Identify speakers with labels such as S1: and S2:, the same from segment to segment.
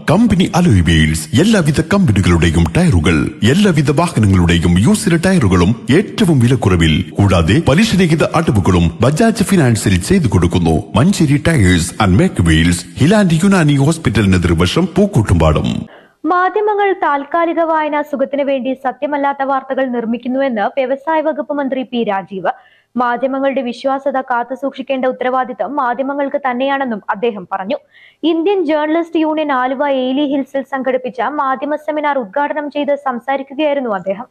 S1: Company alloy wheels എല്ലാവിധ കമ്പനികളുടെയും ടയറുകൾ എല്ലാവിധ വാഹനങ്ങളുടെയും യൂസിഡ് ടയറുകളും ഏറ്റവും വിലക്കുറവിൽ കൂടാതെ പലിശരഹിത അടവുകളും ബജാജ് ഫിനാൻസിൽ ചെയ്തു കൊടുക്കുന്നു Manjeri tyres and make wheels highland Unani ഹോസ്പിറ്റലിന് എതിർവശം പൂക്കൂട്ടുംപാടം
S2: മാധ്യമങ്ങൾ താൽക്കാലിക വായന സുഖത്തിനു വേണ്ടി സത്യമല്ലാത്ത വാർത്തകൾ നിർമ്മിക്കുന്നുവെന്ന് വ്യവസായ വകുപ്പ് മന്ത്രി പി രാജീവ് മാധ്യമങ്ങളുടെ വിശ്വാസത കാത്തുസൂക്ഷിക്കേണ്ട ഉത്തരവാദിത്തം മാധ്യമങ്ങൾക്ക് തന്നെയാണെന്നും അദ്ദേഹം പറഞ്ഞു ഇന്ത്യൻ ജേർണലിസ്റ്റ് യൂണിയൻ ആലുവ ഏലി ഹിൽസിൽ സംഘടിപ്പിച്ച മാധ്യമ സെമിനാർ ഉദ്ഘാടനം ചെയ്ത് സംസാരിക്കുകയായിരുന്നു അദ്ദേഹം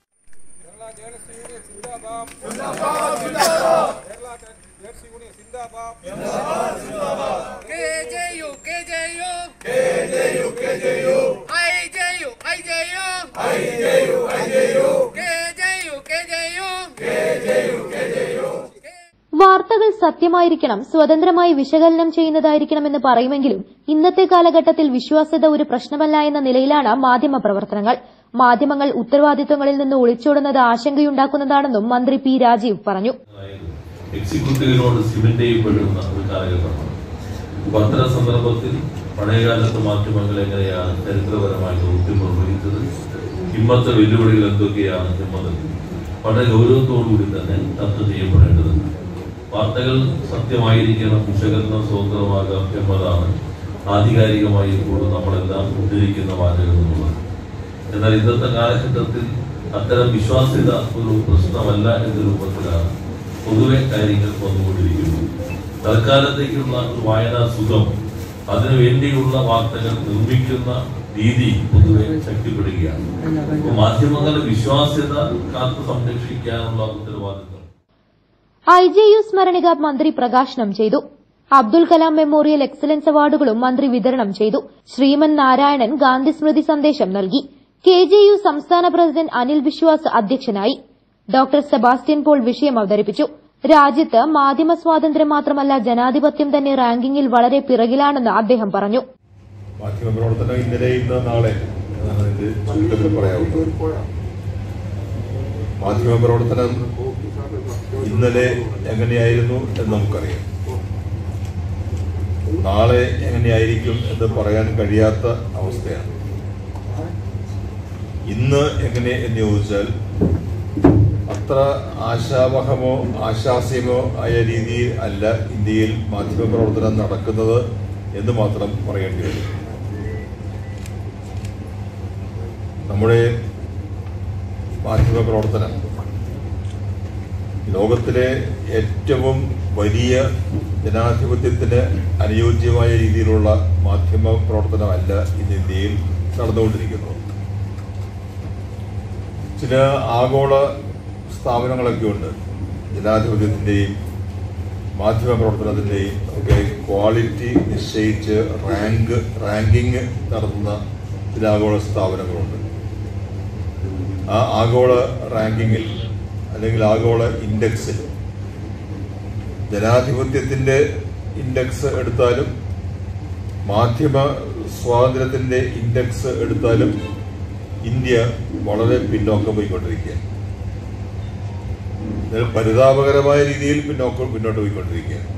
S3: KJU, KJU, KJU, KJU, IJU, IJU, IJU, IJU, KJU, KJU, KJU, KJU.
S2: വാർത്തകൾ സത്യമായിരിക്കണം സ്വതന്ത്രമായി വിശകലനം ചെയ്യുന്നതായിരിക്കണമെന്ന് പറയുമെങ്കിലും ഇന്നത്തെ കാലഘട്ടത്തിൽ വിശ്വാസ്യത ഒരു പ്രശ്നമല്ല എന്ന നിലയിലാണ് മാധ്യമ പ്രവർത്തനങ്ങൾ മാധ്യമങ്ങൾ ഉത്തരവാദിത്തങ്ങളിൽ നിന്ന് ഒളിച്ചോടുന്നത് ആശങ്കയുണ്ടാക്കുന്നതാണെന്നും മന്ത്രി പി രാജീവ് പറഞ്ഞു
S4: എക്സിക്യൂട്ടീവിനോട് സിമെന്റ് ചെയ്യപ്പെടുന്ന ഒരു കാലഘട്ടമാണ് അപ്പൊ അത്തരം സന്ദർഭത്തിൽ പഴയകാലത്ത് മാധ്യമങ്ങൾ എങ്ങനെയാണ് ചരിത്രപരമായി ദൗത്യം നിർവഹിച്ചത് ഇന്നത്തെ വെല്ലുവിളികൾ എന്തൊക്കെയാണ് എന്നത് വളരെ ഗൗരവത്തോടുകൂടി തന്നെ ചർച്ച ചെയ്യപ്പെടേണ്ടതുണ്ട് വാർത്തകൾ സത്യമായിരിക്കണം വിശകലനം സ്വതന്ത്രമാകാം എന്നതാണ് ആധികാരികമായി ഇപ്പോഴും നമ്മളെല്ലാം ഉദ്ധരിക്കുന്ന വാചകം എന്നുള്ളത് എന്നാൽ ഇന്നത്തെ കാലഘട്ടത്തിൽ അത്തരം വിശ്വാസ്യത ഒരു പ്രശ്നമല്ല എന്ന രൂപത്തിലാണ് പൊതുവെ കാര്യങ്ങൾ വന്നുകൊണ്ടിരിക്കുന്നു തൽക്കാലത്തേക്കുള്ള ഒരു വായനാ സുഖം അതിനു വേണ്ടിയുള്ള വാർത്തകൾ നിർമ്മിക്കുന്ന രീതി പൊതുവെ ശക്തിപ്പെടുകയാണ് അപ്പോൾ മാധ്യമങ്ങളുടെ വിശ്വാസ്യത കാത്തു സംരക്ഷിക്കാനുള്ള ഉത്തരവാദിത്വം
S2: ഐ ജെ യു സ്മരണിക മന്ത്രി പ്രകാശനം ചെയ്തു അബ്ദുൽ കലാം മെമ്മോറിയൽ എക്സലൻസ് അവാർഡുകളും മന്ത്രി വിതരണം ചെയ്തു ശ്രീമൻ നാരായണൻ ഗാന്ധി സ്മൃതി സന്ദേശം നൽകി കെ ജെ യു സംസ്ഥാന പ്രസിഡന്റ് അനിൽ വിശ്വാസ് അധ്യക്ഷനായി ഡോക്ടർ സെബാസ്റ്റ്യൻ പോൾ വിഷയം അവതരിപ്പിച്ചു രാജ്യത്ത് മാധ്യമ സ്വാതന്ത്ര്യം മാത്രമല്ല ജനാധിപത്യം തന്നെ റാങ്കിങ്ങിൽ വളരെ പിറകിലാണെന്ന് അദ്ദേഹം പറഞ്ഞു
S5: മാധ്യമപ്രവർത്തനം ഇന്നലെ ഇന്ന് നാളെ എന്നാണ് ഇതിന്റെ ചുരുക്കത്തിൽ പറയാവുന്നത് മാധ്യമപ്രവർത്തനം ഇന്നലെ എങ്ങനെയായിരുന്നു എന്ന് നമുക്കറിയാം നാളെ എങ്ങനെയായിരിക്കും എന്ന് പറയാൻ കഴിയാത്ത അവസ്ഥയാണ് ഇന്ന് എങ്ങനെ എന്ന് ചോദിച്ചാൽ അത്ര ആശാവഹമോ ആശാസ്യമോ ആയ രീതിയിൽ അല്ല ഇന്ത്യയിൽ മാധ്യമപ്രവർത്തനം നടക്കുന്നത് എന്ന് മാത്രം പറയേണ്ടി വരും നമ്മുടെ മാധ്യമപ്രവർത്തനം ലോകത്തിലെ ഏറ്റവും വലിയ ജനാധിപത്യത്തിന് അനുയോജ്യമായ രീതിയിലുള്ള മാധ്യമ പ്രവർത്തനമല്ല ഇന്ന് ഇന്ത്യയിൽ നടന്നുകൊണ്ടിരിക്കുന്നത് ചില ആഗോള സ്ഥാപനങ്ങളൊക്കെ ഉണ്ട് ജനാധിപത്യത്തിൻ്റെയും മാധ്യമ പ്രവർത്തനത്തിൻ്റെയും ഒക്കെ ക്വാളിറ്റി നിശ്ചയിച്ച് റാങ്ക് റാങ്കിങ് നടത്തുന്ന ചില ആഗോള സ്ഥാപനങ്ങളുണ്ട് ആ ആഗോള റാങ്കിങ്ങിൽ അല്ലെങ്കിൽ ആഗോള ഇൻഡെക്സിൽ ജനാധിപത്യത്തിൻ്റെ ഇൻഡെക്സ് എടുത്താലും മാധ്യമ സ്വാതന്ത്ര്യത്തിൻ്റെ ഇൻഡെക്സ് എടുത്താലും ഇന്ത്യ വളരെ പിന്നോക്കം പോയിക്കൊണ്ടിരിക്കുകയാണ് ഇത് പരിതാപകരമായ രീതിയിൽ പിന്നോക്കം പിന്നോട്ട് പോയിക്കൊണ്ടിരിക്കുകയാണ്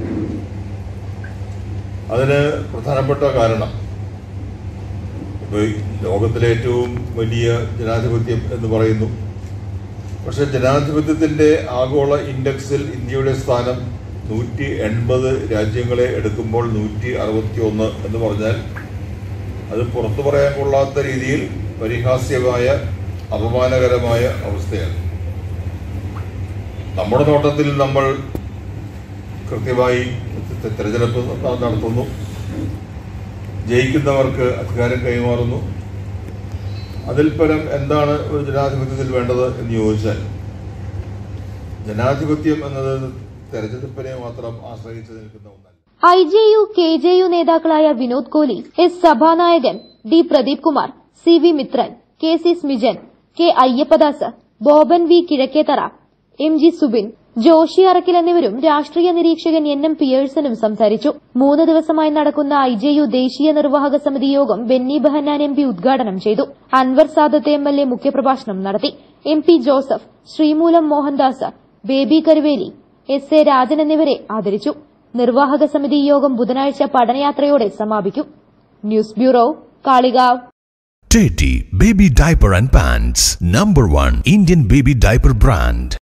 S5: അതിന് പ്രധാനപ്പെട്ട കാരണം ഇപ്പൊ ഈ ലോകത്തിലെ ഏറ്റവും വലിയ ജനാധിപത്യം എന്ന് പറയുന്നു പക്ഷെ ജനാധിപത്യത്തിന്റെ ആഗോള ഇൻഡെക്സിൽ ഇന്ത്യയുടെ സ്ഥാനം നൂറ്റി എൺപത് രാജ്യങ്ങളെ എടുക്കുമ്പോൾ നൂറ്റി അറുപത്തി ഒന്ന് എന്ന് പറഞ്ഞാൽ അത് പുറത്തു പറയാൻ കൊള്ളാത്ത രീതിയിൽ പരിഹാസ്യമായ അപമാനകരമായ അവസ്ഥയാണ് നമ്മുടെ നോട്ടത്തിൽ നമ്മൾ കൃത്യമായി തെ- തെരഞ്ഞെടുപ്പ് ന- നടത്തുന്നു ജയിക്കുന്നവർക്ക് അധികാരം കൈമാറുന്നു അതിൽ പരം എന്താണ് ഒരു ജനാധിപത്യത്തിൽ വേണ്ടത് എന്ന് ചോദിച്ചാൽ ജനാധിപത്യം എന്നത് തെരഞ്ഞെടുപ്പിനെ മാത്രം ആശ്രയിച്ച് നിൽക്കുന്ന ഒന്നല്ല
S2: I J U K J U നേതാക്കളായ വിനോദ് കോഹ്ലി എസ് സഭാനായകൻ D Pradeep Kumar C V Mithran K C Smijan K Ayyappadas Boban V Kizhakkethara M G Subin Joshi Arakkil എന്നിവരും രാഷ്ട്രീയ നിരീക്ഷകൻ എൻ എം പിയേഴ്സണും സംസാരിച്ചു മൂന്ന് ദിവസമായി നടക്കുന്ന ഐ ജെ യു ദേശീയ നിർവാഹക സമിതി യോഗം ബെന്നി ബെഹന്നാൻ എം പി ഉദ്ഘാടനം ചെയ്തു Anwar Sadath M L A മുഖ്യപ്രഭാഷണം നടത്തി M P Joseph Sreemoolam Mohandas Baby Karuveli S A Rajan എന്നിവരെ ആദരിച്ചു നിർവാഹക സമിതി യോഗം ബുധനാഴ്ച പഠനയാത്രയോടെ സമാപിക്കും news bureau Kalikavu
S6: Teddy Baby Diaper and Pants, number one Indian baby diaper brand.